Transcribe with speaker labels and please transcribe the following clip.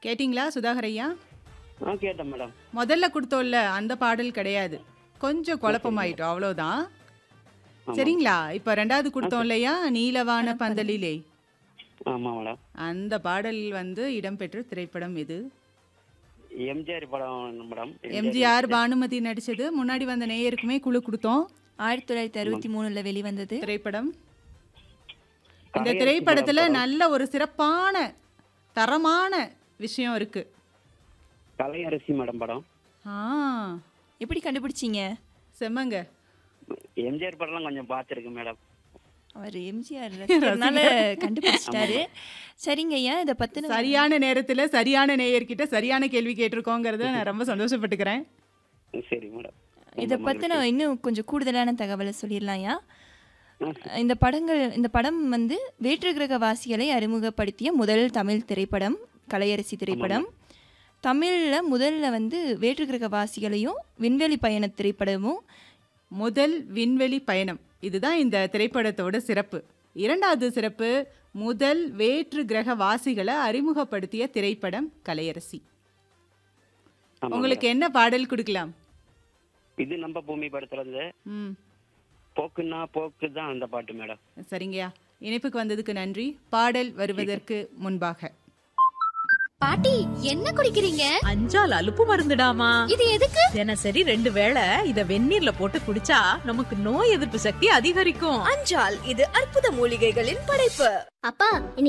Speaker 1: கேட்டிங்களா சுதாகர் ஐயா
Speaker 2: ஆ கேட்டேன் மேடம்
Speaker 1: முதல்ல கொடுத்தோம்ல அந்த பாடல் கிடையாது கொஞ்சம் குழப்பமாயிட்டோம் அவ்வளோதான் சரிங்களா இப்போ ரெண்டாவது கொடுத்தோம் இல்லையா நீலவான பந்தலிலே
Speaker 2: ஆமாம் மேடம்
Speaker 1: அந்த பாடல் வந்து இடம்பெற்ற திரைப்படம் இது
Speaker 2: எம்ஜிஆர் படம் மேடம்
Speaker 1: எம்ஜிஆர் பானுமதி நடிச்சது முன்னாடி வந்த நேயருக்குமே குழு கொடுத்தோம்
Speaker 3: ஆயிரத்தி தொள்ளாயிரத்தி அறுபத்தி மூணுல வெளிவந்தது
Speaker 1: திரைப்படம் இந்த
Speaker 2: கலையரசி
Speaker 1: திரைப்படத்துல
Speaker 2: படம்.
Speaker 1: நல்ல ஒரு சிறப்பான தரமான விஷயம் இருக்கு
Speaker 2: கலையரசி மேடம் படம்
Speaker 1: ஆ
Speaker 3: எப்படி கண்டுபிடிச்சீங்க
Speaker 1: செம்மங்க
Speaker 2: எம்ஜிஆர் படம்லாம் கொஞ்சம் பார்த்துருக்கேன் மேடம்
Speaker 3: அவர் எம்ஜிஆர் ரசிகர்னால கண்டுபிடிச்சிட்டாரு சரிங்க ஐயா இதை பத்தின
Speaker 1: சரியான நேரத்துல சரியான நேயர்கிட்ட சரியான கேள்வி கேட்டிருக்கோங்கிறத நான் ரொம்ப சந்தோஷப்பட்டுக்கிறேன்
Speaker 2: சரி மேடம்
Speaker 3: இதை பத்தின இன்னும் கொஞ்சம் கூடுதலான தகவலை சொல்லிடலாம்யா
Speaker 2: ஆ,
Speaker 3: இந்த படங்கள் இந்த படம் வந்து வேற்று கிரக வாசிகளை அறிமுகப்படுத்திய முதல் தமிழ் திரைப்படம் கலையரசி திரைப்படம் தமிழில் முதல்ல வந்து வேற்று கிரக வாசிகளையும் விண்வெளி பயண திரைப்படமும்
Speaker 1: முதல் விண்வெளி பயணம் இதுதான் இந்த திரைப்படத்தோட சிறப்பு இரண்டாவது சிறப்பு முதல் வேற்று கிரக வாசிகளை அறிமுகப்படுத்திய திரைப்படம் கலையரசி
Speaker 2: ஆமாம்
Speaker 1: உங்களுக்கு என்ன பாடல் கொடுக்கலாம்
Speaker 2: இது நம்ம பூமி படத்துல இருந்து
Speaker 1: ம்
Speaker 2: போக்குன்னா போக்கு தான் அந்த பாட்டு மேடம்
Speaker 1: சரிங்கய்யா இணைப்புக்கு வந்ததுக்கு நன்றி பாடல் வருவதற்கு முன்பாக
Speaker 4: பாட்டி என்ன குடிக்கிறீங்க
Speaker 5: அஞ்சால் அலுப்பு மருந்துடாமா
Speaker 4: இது எதுக்கு
Speaker 5: தினசரி ரெண்டு வேளை இத வெந்நீர்ல போட்டு குடிச்சா நமக்கு நோய் எதிர்ப்பு சக்தி அதிகரிக்கும்
Speaker 6: அஞ்சால் இது அற்புத மூலிகைகளின் படைப்பு
Speaker 4: அப்பா இன்னைக்கு